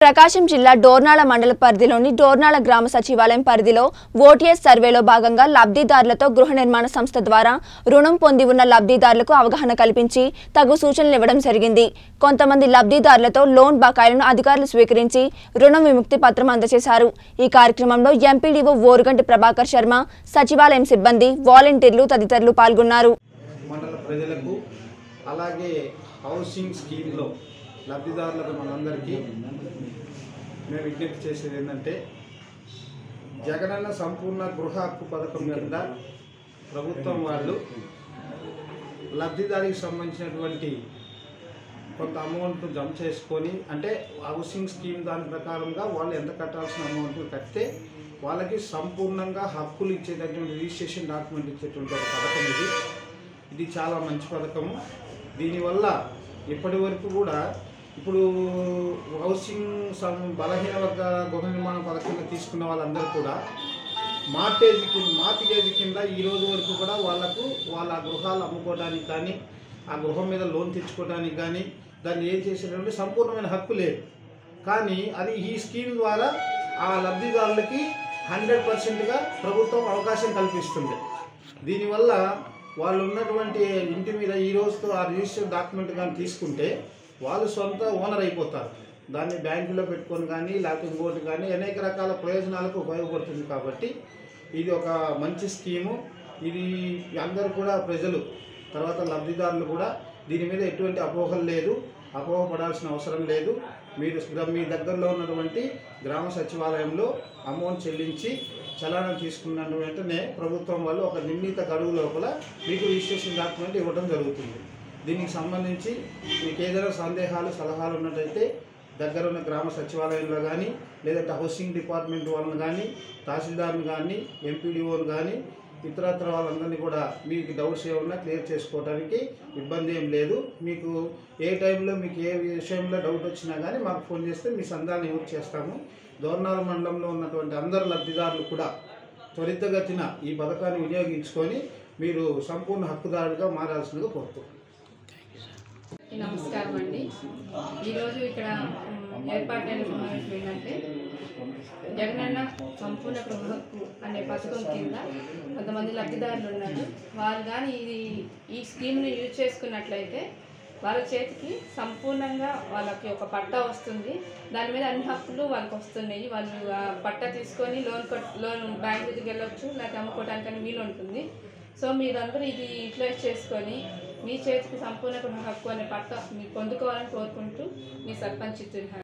ప్రకాశం జిల్లా డోర్నాల మండల పరిధిలోని డోర్నాల గ్రామ సచివాలయం పరిధిలో ఓటీఎస్ సర్వేలో భాగంగా లబ్ధిదారులతో గృహ నిర్మాణ సంస్థ ద్వారా రుణం పొంది ఉన్న లబ్ధిదారులకు అవగాహన కల్పించి తగు సూచనలు ఇవ్వడం జరిగింది కొంతమంది లబ్ధిదారులతో లోన్ బకాయిలను అధికారులు స్వీకరించి రుణం విముక్తి పత్రం అందజేశారు ఈ కార్యక్రమంలో ఎంపీడీఓ ఓరుగంటి ప్రభాకర్ శర్మ సచివాలయం సిబ్బంది వాలంటీర్లు తదితరులు పాల్గొన్నారు మండల ప్రజలకు అలాగే హౌసింగ్ స్కీమ్లో లబ్ధిదారులకు మనందరికీ మేము విజ్ఞప్తి చేసేది ఏంటంటే జగనన్న సంపూర్ణ గృహ హక్కు పథకం కింద ప్రభుత్వం వాళ్ళు లబ్ధిదారికి సంబంధించినటువంటి కొంత అమౌంట్ జమ చేసుకొని అంటే హౌసింగ్ స్కీమ్ దాని ప్రకారంగా వాళ్ళు ఎంత కట్టాల్సిన అమౌంట్ కడితే వాళ్ళకి సంపూర్ణంగా హక్కులు ఇచ్చేటటువంటి రిజిస్ట్రేషన్ డాక్యుమెంట్ ఇచ్చేటువంటి ఒక పథకం ఇది ఇది చాలా మంచి పథకము దీనివల్ల ఇప్పటి వరకు కూడా ఇప్పుడు హౌసింగ్ సం బలహీన వర్గ గృహ నిర్మాణ పథకం తీసుకున్న వాళ్ళందరూ కూడా మార్టేజ్ కింద మార్టిగేజ్ కింద ఈ రోజు వరకు కూడా వాళ్ళకు వాళ్ళ గృహాలు అమ్ముకోవడానికి కానీ ఆ గృహం మీద లోన్ తెచ్చుకోవడానికి కానీ దాన్ని ఏం చేసేటటువంటి సంపూర్ణమైన హక్కు లేదు కానీ అది ఈ స్కీమ్ ద్వారా ఆ లబ్ధిదారులకి హండ్రెడ్ పర్సెంట్గా ప్రభుత్వం అవకాశం కల్పిస్తుంది దీనివల్ల వాళ్ళు ఉన్నటువంటి ఇంటి మీద ఈ రోజుతో ఆ రిజిస్టర్ డాక్యుమెంట్ కానీ తీసుకుంటే వాళ్ళు సొంత ఓనర్ అయిపోతారు దాన్ని బ్యాంకులో పెట్టుకొని కానీ లేకపోతే ఇంకోటి కానీ అనేక రకాల ప్రయోజనాలకు ఉపయోగపడుతుంది కాబట్టి ఇది ఒక మంచి స్కీము ఇది అందరూ కూడా ప్రజలు తర్వాత లబ్ధిదారులు కూడా దీని మీద ఎటువంటి అపోహలు లేదు అపోహపడాల్సిన అవసరం లేదు మీరు గ్ర- మీ దగ్గరలో ఉన్నటువంటి గ్రామ సచివాలయంలో అమౌంట్ చెల్లించి చలానం తీసుకున్న వెంటనే ప్రభుత్వం వాళ్ళు ఒక నిర్ణీత గడువు లోపల మీకు రిజిస్ట్రేషన్ డాక్యుమెంట్ ఇవ్వడం జరుగుతుంది దీనికి సంబంధించి మీకు ఏదైనా సందేహాలు సలహాలు ఉన్నట్టయితే దగ్గర ఉన్న గ్రామ సచివాలయంలో కానీ లేదంటే హౌసింగ్ డిపార్ట్మెంట్ వాళ్ళని కానీ తహసీల్దార్ని కానీ ఎంపీడీఓని కానీ ఇతరత్ర వాళ్ళందరినీ కూడా మీకు డౌట్స్ ఏమన్నా క్లియర్ చేసుకోవడానికి ఇబ్బంది ఏం లేదు మీకు ఏ టైంలో మీకు ఏ విషయంలో డౌట్ వచ్చినా కానీ మాకు ఫోన్ చేస్తే మీ సందాన్ని యూజ్ చేస్తాము దోర్నాల మండలంలో ఉన్నటువంటి అందరు లబ్ధిదారులు కూడా త్వరితగతిన ఈ పథకాన్ని వినియోగించుకొని మీరు సంపూర్ణ హక్కుదారుడిగా మారాల్సిందిగా కోరుతున్నాను నమస్కారం అండి ఈరోజు ఇక్కడ మ్, ఏర్పాటైన సమావేశం ఏంటంటే జగనన్న సంపూర్ణ గృహ హక్కు అనే పథకం కింద కొంతమంది లబ్ధిదారులు ఉన్నారు వారు కానీ ఇది ఈ స్కీమ్ని యూజ్ చేసుకున్నట్లయితే వాళ్ళ చేతికి సంపూర్ణంగా వాళ్ళకి ఒక పట్టా వస్తుంది దాని మీద అన్ని హక్కులు వాళ్ళకి వస్తున్నాయి వాళ్ళు ఆ పట్టా తీసుకొని లోన్ కట్ లోన్ బ్యాంక్ దగ్గరికి వెళ్ళొచ్చు లేకపోతే అమ్ముకోవడానికని వీలు ఉంటుంది సో మీరందరూ ఇది యూటిలైజ్ చేసుకొని మీ చేతికి సంపూర్ణ గృహ హక్కు అనే పట్ట మీరు పొందుకోవాలని కోరుకుంటూ మీ సర్పంచ్ చిత్తూరు